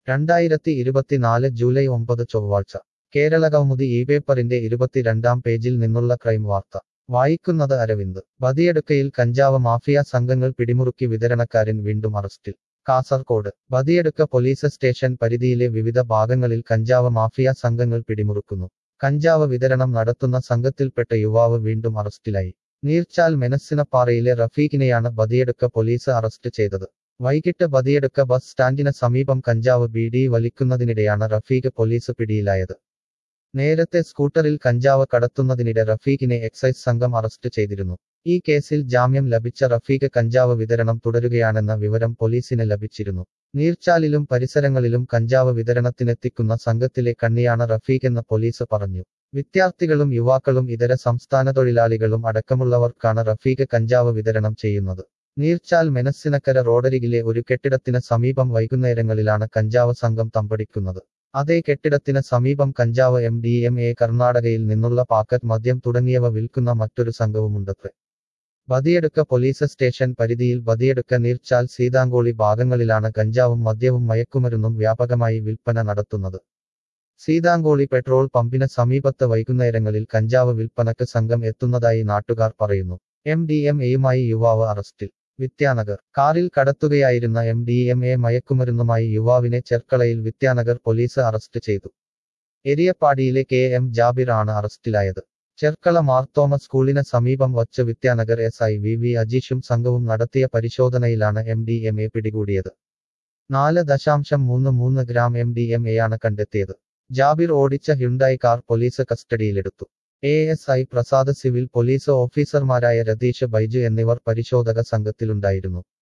രണ്ടായിരത്തി ഇരുപത്തിനാല് ജൂലൈ ഒമ്പത് ചൊവ്വാഴ്ച കേരളകൗമുദി ഈ പേപ്പറിന്റെ ഇരുപത്തിരണ്ടാം പേജിൽ നിന്നുള്ള ക്രൈം വാർത്ത വായിക്കുന്നത് അരവിന്ദ് ബദിയടുക്കയിൽ കഞ്ചാവ് മാഫിയ സംഘങ്ങൾ പിടിമുറുക്കി വിതരണക്കാരൻ വീണ്ടും അറസ്റ്റിൽ കാസർകോട് ബദിയടുക്ക പോലീസ് സ്റ്റേഷൻ പരിധിയിലെ വിവിധ ഭാഗങ്ങളിൽ കഞ്ചാവ് മാഫിയ സംഘങ്ങൾ പിടിമുറുക്കുന്നു കഞ്ചാവ് വിതരണം നടത്തുന്ന സംഘത്തിൽപ്പെട്ട യുവാവ് വീണ്ടും അറസ്റ്റിലായി നീർച്ചാൽ മെനസ്സിനപ്പാറയിലെ റഫീഖിനെയാണ് ബദിയടുക്ക പോലീസ് അറസ്റ്റ് ചെയ്തത് വൈകിട്ട് ബദിയടുക്ക ബസ് സ്റ്റാൻഡിന് സമീപം കഞ്ചാവ് ബീഡി വലിക്കുന്നതിനിടെയാണ് റഫീഖ് പോലീസ് പിടിയിലായത് നേരത്തെ സ്കൂട്ടറിൽ കഞ്ചാവ് കടത്തുന്നതിനിടെ റഫീഖിനെ എക്സൈസ് സംഘം അറസ്റ്റ് ചെയ്തിരുന്നു ഈ കേസിൽ ജാമ്യം ലഭിച്ച റഫീഖ് കഞ്ചാവ് വിതരണം തുടരുകയാണെന്ന വിവരം പോലീസിന് ലഭിച്ചിരുന്നു നീർച്ചാലിലും പരിസരങ്ങളിലും കഞ്ചാവ് വിതരണത്തിനെത്തിക്കുന്ന സംഘത്തിലെ കണ്ണിയാണ് റഫീഖെന്ന് പോലീസ് പറഞ്ഞു വിദ്യാർത്ഥികളും യുവാക്കളും ഇതര സംസ്ഥാന തൊഴിലാളികളും അടക്കമുള്ളവർക്കാണ് റഫീഖ് കഞ്ചാവ് വിതരണം ചെയ്യുന്നത് നീർച്ചാൽ മെനസ്സിനക്കര റോഡരികിലെ ഒരു കെട്ടിടത്തിന് സമീപം വൈകുന്നേരങ്ങളിലാണ് കഞ്ചാവ് സംഘം തമ്പടിക്കുന്നത് അതേ കെട്ടിടത്തിന് സമീപം കഞ്ചാവ് എം ഡി എം എ കർണാടകയിൽ നിന്നുള്ള പാക്കറ്റ് മദ്യം തുടങ്ങിയവ വിൽക്കുന്ന മറ്റൊരു സംഘവുമുണ്ടത്രേ ബദിയടുക്ക പോലീസ് സ്റ്റേഷൻ പരിധിയിൽ ബദിയടുക്ക നീർച്ചാൽ സീതാങ്കോളി ഭാഗങ്ങളിലാണ് കഞ്ചാവും മദ്യവും മയക്കുമരുന്നും വ്യാപകമായി വിൽപ്പന നടത്തുന്നത് സീതാങ്കോളി പെട്രോൾ പമ്പിന് സമീപത്ത് വൈകുന്നേരങ്ങളിൽ കഞ്ചാവ് വിൽപ്പനക്ക് സംഘം എത്തുന്നതായി നാട്ടുകാർ പറയുന്നു എം ഡി എം എയുമായി യുവാവ് അറസ്റ്റിൽ വിദ്യാനഗർ കാറിൽ കടത്തുകയായിരുന്ന എം ഡി എം എ മയക്കുമരുന്നുമായി യുവാവിനെ ചെർക്കളയിൽ വിദ്യാനഗർ പോലീസ് അറസ്റ്റ് ചെയ്തു എരിയപ്പാടിയിലെ കെ എം ജാബിർ ആണ് അറസ്റ്റിലായത് ചെർക്കള മാർത്തോമ സ്കൂളിന് സമീപം വച്ച് Vidyanagar S I V V അജീഷും സംഘവും നടത്തിയ പരിശോധനയിലാണ് എം ഡി എം എ പിടികൂടിയത് നാല് ദശാംശം മൂന്ന് മൂന്ന് ഗ്രാം എം ഡി എം എയാണ് കണ്ടെത്തിയത് ജാബിർ ഓടിച്ച ഹ്യുണ്ടായി കാർ പോലീസ് കസ്റ്റഡിയിലെടുത്തു A S I Prasad civil police ഓഫീസർമാരായ രതീഷ് ബൈജു എന്നിവർ പരിശോധക സംഘത്തിലുണ്ടായിരുന്നു